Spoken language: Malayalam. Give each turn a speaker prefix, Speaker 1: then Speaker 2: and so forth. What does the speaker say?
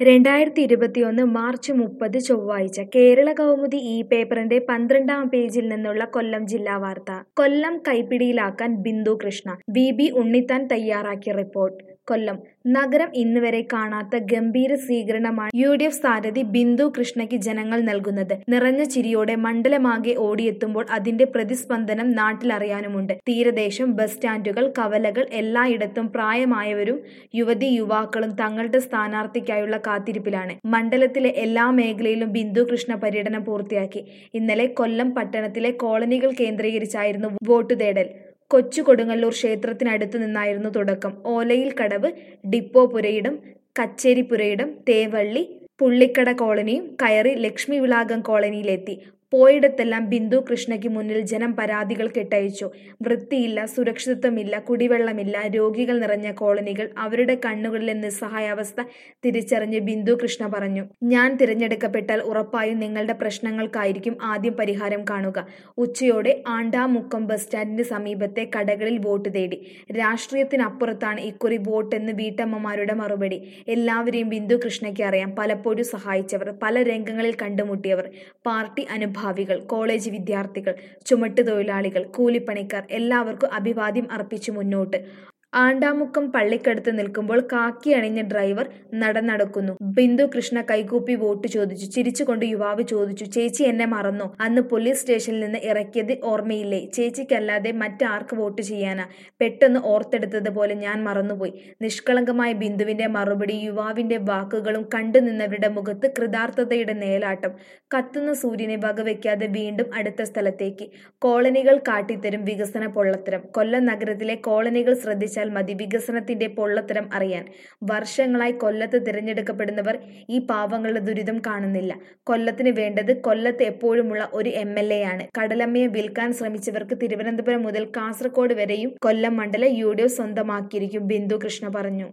Speaker 1: രണ്ടായിരത്തി ഇരുപത്തിയൊന്ന് മാർച്ച് മുപ്പത് ചൊവ്വാഴ്ച കേരള കൗമുദി ഈ പേപ്പറിന്റെ പന്ത്രണ്ടാം പേജിൽ നിന്നുള്ള കൊല്ലം ജില്ലാ വാർത്ത കൊല്ലം കൈപ്പിടിയിലാക്കാൻ ബിന്ദു കൃഷ്ണ വി ബി ഉണ്ണിത്താൻ തയ്യാറാക്കിയ റിപ്പോർട്ട് കൊല്ലം നഗരം ഇന്നുവരെ കാണാത്ത ഗംഭീര സ്വീകരണമാണ് യു ഡി എഫ് സ്ഥാനാർത്ഥി ബിന്ദു കൃഷ്ണയ്ക്ക് ജനങ്ങൾ നൽകുന്നത് നിറഞ്ഞ ചിരിയോടെ മണ്ഡലമാകെ ഓടിയെത്തുമ്പോൾ അതിന്റെ പ്രതിസ്പന്ദനം നാട്ടിലറിയാനുമുണ്ട് തീരദേശം ബസ് സ്റ്റാൻഡുകൾ കവലകൾ എല്ലായിടത്തും പ്രായമായവരും യുവതി യുവാക്കളും തങ്ങളുടെ സ്ഥാനാർത്ഥിക്കായുള്ള കാത്തിരിപ്പിലാണ് മണ്ഡലത്തിലെ എല്ലാ മേഖലയിലും ബിന്ദു കൃഷ്ണ പര്യടനം പൂർത്തിയാക്കി ഇന്നലെ കൊല്ലം പട്ടണത്തിലെ കോളനികൾ കേന്ദ്രീകരിച്ചായിരുന്നു വോട്ട് തേടൽ കൊച്ചു കൊടുങ്ങല്ലൂർ ക്ഷേത്രത്തിനടുത്തു നിന്നായിരുന്നു തുടക്കം ഓലയിൽ കടവ് ഡിപ്പോ പുരയിടം കച്ചേരിപ്പുരയിടം തേവള്ളി പുള്ളിക്കട കോളനിയും കയറി ലക്ഷ്മി വിളാകം കോളനിയിലെത്തി പോയിടത്തെല്ലാം ബിന്ദു കൃഷ്ണയ്ക്ക് മുന്നിൽ ജനം പരാതികൾ കെട്ടയച്ചു വൃത്തിയില്ല സുരക്ഷിതത്വമില്ല കുടിവെള്ളമില്ല രോഗികൾ നിറഞ്ഞ കോളനികൾ അവരുടെ കണ്ണുകളിലെ നിസ്സഹായാവസ്ഥ തിരിച്ചറിഞ്ഞ് ബിന്ദു കൃഷ്ണ പറഞ്ഞു ഞാൻ തിരഞ്ഞെടുക്കപ്പെട്ടാൽ ഉറപ്പായും നിങ്ങളുടെ പ്രശ്നങ്ങൾക്കായിരിക്കും ആദ്യം പരിഹാരം കാണുക ഉച്ചയോടെ ആണ്ടാമുക്കം ബസ് സ്റ്റാൻഡിന് സമീപത്തെ കടകളിൽ വോട്ട് തേടി രാഷ്ട്രീയത്തിനപ്പുറത്താണ് ഇക്കുറി വോട്ടെന്ന് വീട്ടമ്മമാരുടെ മറുപടി എല്ലാവരെയും ബിന്ദു കൃഷ്ണയ്ക്ക് അറിയാം പലപ്പോഴും സഹായിച്ചവർ പല രംഗങ്ങളിൽ കണ്ടുമുട്ടിയവർ പാർട്ടി അനുഭാവികൾ കോളേജ് വിദ്യാർത്ഥികൾ ചുമട്ടുതൊഴിലാളികൾ കൂലിപ്പണിക്കാർ എല്ലാവർക്കും അഭിവാദ്യം അർപ്പിച്ചു മുന്നോട്ട് ആണ്ടാമുക്കം പള്ളിക്കടുത്ത് നിൽക്കുമ്പോൾ കാക്കി അണിഞ്ഞ ഡ്രൈവർ നടന്നടക്കുന്നു ബിന്ദു കൃഷ്ണ കൈകൂപ്പി വോട്ട് ചോദിച്ചു ചിരിച്ചുകൊണ്ട് യുവാവ് ചോദിച്ചു ചേച്ചി എന്നെ മറന്നോ അന്ന് പോലീസ് സ്റ്റേഷനിൽ നിന്ന് ഇറക്കിയത് ഓർമ്മയില്ലേ ചേച്ചിക്കല്ലാതെ മറ്റാർക്ക് വോട്ട് ചെയ്യാനാ പെട്ടെന്ന് ഓർത്തെടുത്തത് പോലെ ഞാൻ മറന്നുപോയി നിഷ്കളങ്കമായ ബിന്ദുവിന്റെ മറുപടി യുവാവിന്റെ വാക്കുകളും കണ്ടു നിന്നവരുടെ മുഖത്ത് കൃതാർത്ഥതയുടെ നേലാട്ടം കത്തുന്ന സൂര്യനെ വകവെക്കാതെ വീണ്ടും അടുത്ത സ്ഥലത്തേക്ക് കോളനികൾ കാട്ടിത്തരും വികസന പൊള്ളത്തരം കൊല്ലം നഗരത്തിലെ കോളനികൾ ശ്രദ്ധിച്ച വെച്ചാൽ മതി വികസനത്തിന്റെ പൊള്ളത്തരം അറിയാൻ വർഷങ്ങളായി കൊല്ലത്ത് തിരഞ്ഞെടുക്കപ്പെടുന്നവർ ഈ പാവങ്ങളുടെ ദുരിതം കാണുന്നില്ല കൊല്ലത്തിന് വേണ്ടത് കൊല്ലത്ത് എപ്പോഴുമുള്ള ഒരു എം എൽ എ ആണ് കടലമ്മയെ വിൽക്കാൻ ശ്രമിച്ചവർക്ക് തിരുവനന്തപുരം മുതൽ കാസർഗോഡ് വരെയും കൊല്ലം മണ്ഡലം യു ഡി എഫ് സ്വന്തമാക്കിയിരിക്കും ബിന്ദു കൃഷ്ണ പറഞ്ഞു